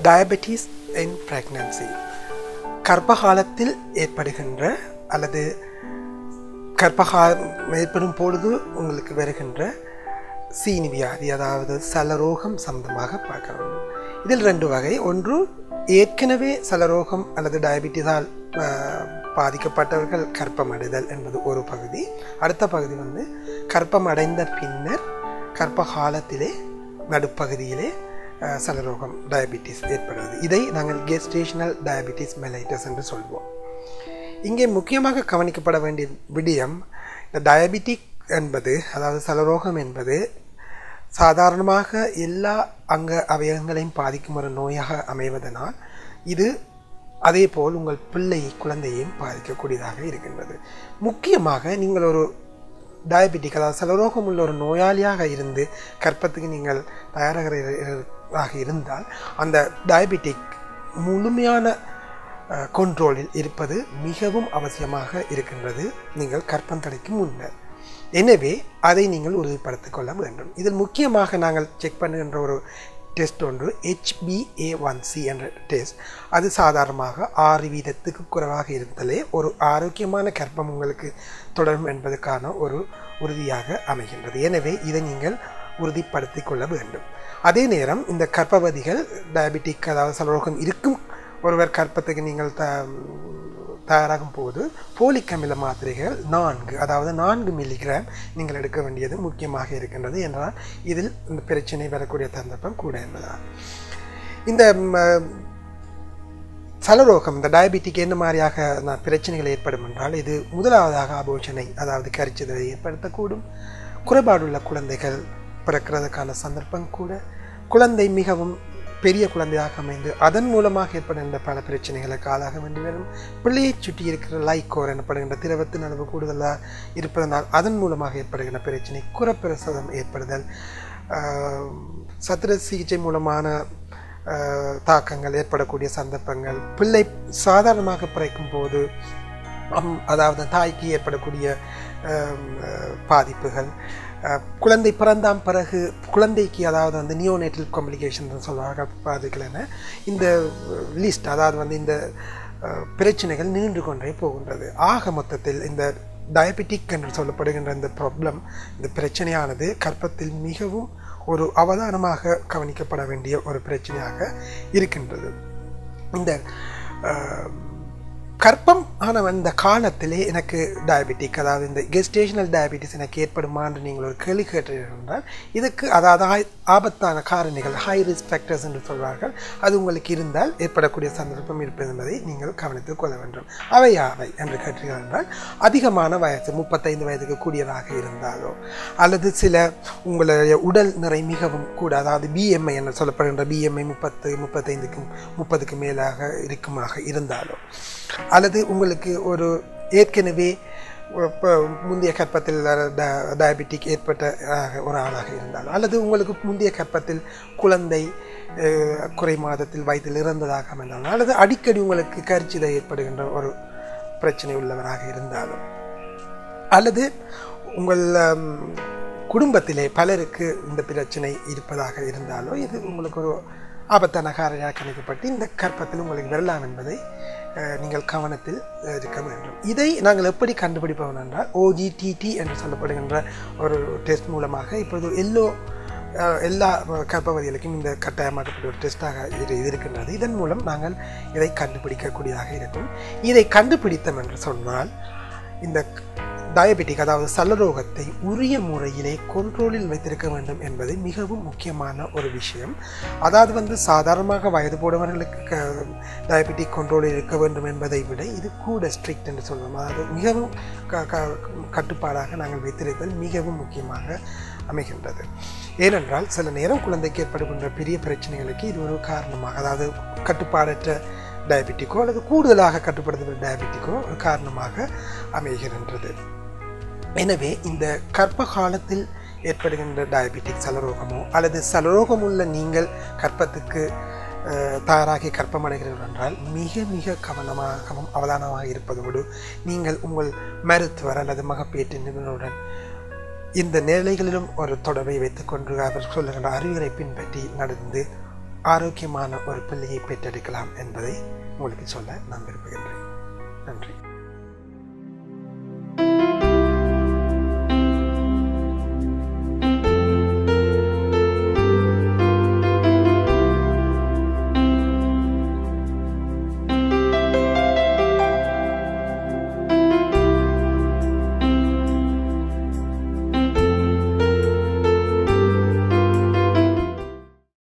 diabetes இன் pregnancy கர்ப்பகாலத்தில் ஏற்படுகின்ற அல்லது கர்ப்பகாலம் ஏற்படும் பொழுது உங்களுக்கு வருகின்ற சீனி வியாதி அதாவது சலரோகம் சம்பந்தமாக பார்க்கலாம் இதில் ரெண்டு வகை ஒன்று ஏற்கனவே சலரோகம் அல்லது டயபெட்டிஸால் ஆஹ், பாதிக்கப்பட்டவர்கள் கர்ப்பமடைதல் என்பது ஒரு பகுதி அடுத்த பகுதி வந்து கர்ப்பம் அடைந்த பின்னர் கர்ப்ப காலத்திலே நடுப்பகுதியிலே ஆஹ், சலரோகம் டயபெட்டிஸ் ஏற்படுவது இதை நாங்கள் கெஸ்டேஷனல் டயபெட்டிஸ் மெலைட்டஸ் என்று சொல்வோம் இங்கே முக்கியமாக கவனிக்கப்பட வேண்டிய விடயம் இந்த டயபெட்டிக் என்பது அதாவது சலரோகம் என்பது சாதாரணமாக எல்லா அங்க அவயவங்களையும் பாதிக்கும் ஒரு நோயாக அமைவதனால் இது அதே போல் உங்கள் பிள்ளை குழந்தையையும் பாதிக்கக்கூடியதாக இருக்கின்றது முக்கியமாக நீங்கள் ஒரு டயபெட்டிக் அதாவது சலரோகம் உள்ள ஒரு நோயாளியாக இருந்து கற்பத்துக்கு நீங்கள் தயாராக இருந்தால் அந்த டயபெட்டிக் முழுமையான கொண்ட்ரோலில் இருப்பது மிகவும் அவசியமாக இருக்கின்றது நீங்கள் கற்பம் தடைக்கு முன்னர் எனவே அதை நீங்கள் உறுதிப்படுத்திக் கொள்ள வேண்டும் இதில் முக்கியமாக நாங்கள் செக் பண்ணுகின்ற ஒரு டெஸ்ட் ஒன்று ஹெச்பிஏ ஒன் சி என்ற டெஸ்ட் அது சாதாரணமாக ஆறு வீதத்துக்கு குறைவாக இருந்தாலே ஒரு ஆரோக்கியமான கர்ப்பம் உங்களுக்கு தொடரும் என்பதற்கான ஒரு உறுதியாக அமைகின்றது எனவே இதை நீங்கள் உறுதிப்படுத்திக் கொள்ள வேண்டும் அதே நேரம் இந்த கர்ப்பவதிகள் டயபெட்டிக் அதாவது சலரோகம் இருக்கும் ஒருவர் கற்பத்துக்கு நீங்கள் த தயாராகும் போது போலிக் அமில மாத்திரைகள் நான்கு அதாவது நான்கு மில்லிகிராம் நீங்கள் எடுக்க வேண்டியது முக்கியமாக இருக்கின்றது என்றால் இதில் இந்த பிரச்சனை வரக்கூடிய சந்தர்ப்பம் கூட என்பதால் இந்த ம், சலரோகம் இந்த டயபெட்டிக் என்ன மாதிரியாக நான் பிரச்சனைகள் ஏற்படும் என்றால் இது முதலாவதாக ஆபோஷனை அதாவது கரிச்சதை ஏற்படுத்தக்கூடும் குறைபாடுள்ள குழந்தைகள் பிறக்கிறதுக்கான சந்தர்ப்பம் கூட குழந்தை மிகவும் பெரிய குழந்தையாக அமைந்து அதன் மூலமாக ஏற்படுகின்ற பல பிரச்சனைகளுக்கு ஆளாக வேண்டி வரும் பிள்ளையைச் சுற்றி இருக்கிற லைக்கோர் எனப்படுகின்ற திரவத்தின் அளவு கூடுதலாக இருப்பதனால் அதன் மூலமாக ஏற்படுகின்ற பிரச்சனை குறப்பிரசவம் ஏற்படுதல் ஆஹ், சத்திர சிகிச்சை மூலமான ஆஹ், தாக்கங்கள் ஏற்படக்கூடிய சந்தர்ப்பங்கள் பிள்ளை சாதாரணமாக பிறக்கும் போது அம் அதாவது தாய்க்கு ஏற்படக்கூடிய ஆம், அஹ், பாதிப்புகள் அஹ், குழந்தை பிறந்தாம் பிறகு குழந்தைக்கு அதாவது வந்து நியோனேட்டல் காம்ப்ளிகேஷன் சொல்வார்கள் பாதிகள் என இந்த லிஸ்ட் அதாவது வந்து இந்த அஹ், பிரச்சனைகள் நீண்டு கொண்டே போகின்றது ஆக மொத்தத்தில் இந்த டயபெட்டிக் என்று சொல்லப்படுகின்ற இந்த ப்ராப்ளம் இந்த பிரச்சனையானது கர்ப்பத்தில் மிகவும் ஒரு அவதானமாக கவனிக்கப்பட வேண்டிய ஒரு பிரச்சனையாக இருக்கின்றது இந்த அஹ், கர்ப்பம் ஆன அந்த காலத்திலே எனக்கு டயபெட்டிக் அதாவது இந்த கெஸ்டேஷனல் டயபெட்டிஸ் எனக்கு ஏற்படுமா என்று நீங்கள் ஒரு கேள்வி கேட்டீர்கள் என்றால் இதுக்கு அதாவது ஆய்- ஆபத்தான காரணிகள் ஹை ரிஸ்க் ஃபேக்டர்ஸ் என்று சொல்வார்கள் அது உங்களுக்கு இருந்தால் ஏற்படக்கூடிய சந்தர்ப்பம் இருப்பது என்பதை நீங்கள் கவனித்துக் கொள்ள வேண்டும் அவை யாவை என்று கேட்டீர்கள் என்றால் அதிகமான வயசு முப்பத்தைந்து வயதுக்கு கூடியதாக இருந்தாலோ அல்லது சில உங்களுடைய உடல் நிறை மிகவும் கூட அதாவது பிஎம்ஐ என்று சொல்லப்படுகின்ற பிஎம்ஐ முப்பத்து முப்பத்தைந்துக்கும் முப்பதுக்கு மேலாக இருக்குமாக இருந்தாலோ அல்லது உங்களுக்கு ஒரு ஏற்கனவே இப்போ முந்தைய கற்பத்தில் ட- டயபெட்டிக் ஏற்பட்ட ஆக, ஒரு ஆளாக இருந்தாலும் அல்லது உங்களுக்கு முந்தைய கற்பத்தில் குழந்தை அஹ், குறை மாதத்தில் வயதில் இறந்ததாக அமைந்தாலும் அல்லது அடிக்கடி உங்களுக்கு கரிச்சிதை ஏற்படுகின்ற ஒரு பிரச்சனை உள்ளவராக இருந்தாலும் அல்லது உங்கள் ஹம், குடும்பத்திலே பலருக்கு இந்த பிரச்சனை இருப்பதாக இருந்தாலோ இது உங்களுக்கு ஒரு ஆபத்தான காரணியாக கணிக்கப்பட்டு இந்த கற்பத்தில் உங்களுக்கு வரலாம் என்பதை அஹ், நீங்கள் கவனத்தில் அஹ், இருக்க வேண்டும் இதை நாங்கள் எப்படி கண்டுபிடிப்போம் என்றால் ஓஜிடிடி என்று சொல்லப்படுகின்ற ஒரு டெஸ்ட் மூலமாக இப்பொழுது எல்லோ அஹ், எல்லா கர்ப்பவதிகளுக்கும் இந்த கட்டாயமாக்கப்பட்ட ஒரு டெஸ்ட்டாக இது இது இருக்கின்றது இதன் மூலம் நாங்கள் இதை கண்டுபிடிக்கக்கூடியதாக இருக்கும் இதை கண்டுபிடித்தோம் என்று சொன்னால் இந்த டயபெட்டிக் அதாவது சல்லரோகத்தை உரிய முறையிலே கண்ட்ரோலில் வைத்திருக்க வேண்டும் என்பது மிகவும் முக்கியமான ஒரு விஷயம் அதாவது வந்து சாதாரணமாக வயது போடவர்களுக்கு க- டயபெட்டிக் கண்ட்ரோலில் இருக்க வேண்டும் என்பதை விட இது கூட ஸ்ட்ரிக்ட் என்று சொல்வோம் அதாவது மிகவும் க- க- கட்டுப்பாடாக நாங்கள் வைத்திருத்தல் மிகவும் முக்கியமாக அமைகின்றது ஏனென்றால் சில நேரம் குழந்தைக்கு ஏற்படுகின்ற பெரிய பிரச்சனைகளுக்கு இது ஒரு காரணமாக அதாவது கட்டுப்பாடற்ற டயபெட்டிக்கோ அல்லது கூடுதலாக கட்டுப்படுத்துகிற டயபெட்டிக்கோ ஒரு காரணமாக அமைகின்றது எனவே இந்த கர்ப்ப காலத்தில் ஏற்படுகின்ற டயபெட்டிக் சலரோகமோ அல்லது சலரோகம் உள்ள நீங்கள் கர்ப்பத்துக்கு அஹ், தயாராகி கர்ப்பமடைகிறீர்கள் என்றால் மிக மிக கவனமாகவும் அவதானமாக இருப்பதோடு நீங்கள் உங்கள் மருத்துவர் அல்லது மகப்பேற்று நிபுணருடன் இந்த நிலைகளிலும் ஒரு தொடர்பை வைத்துக்கொண்டு அவர் சொல்லுகின்ற அறிவுரை பின்பற்றி நடந்து ஆரோக்கியமான ஒரு பிள்ளையை பெற்றெடுக்கலாம் என்பதை உங்களுக்கு சொல்ல நான் விரும்புகின்றேன் நன்றி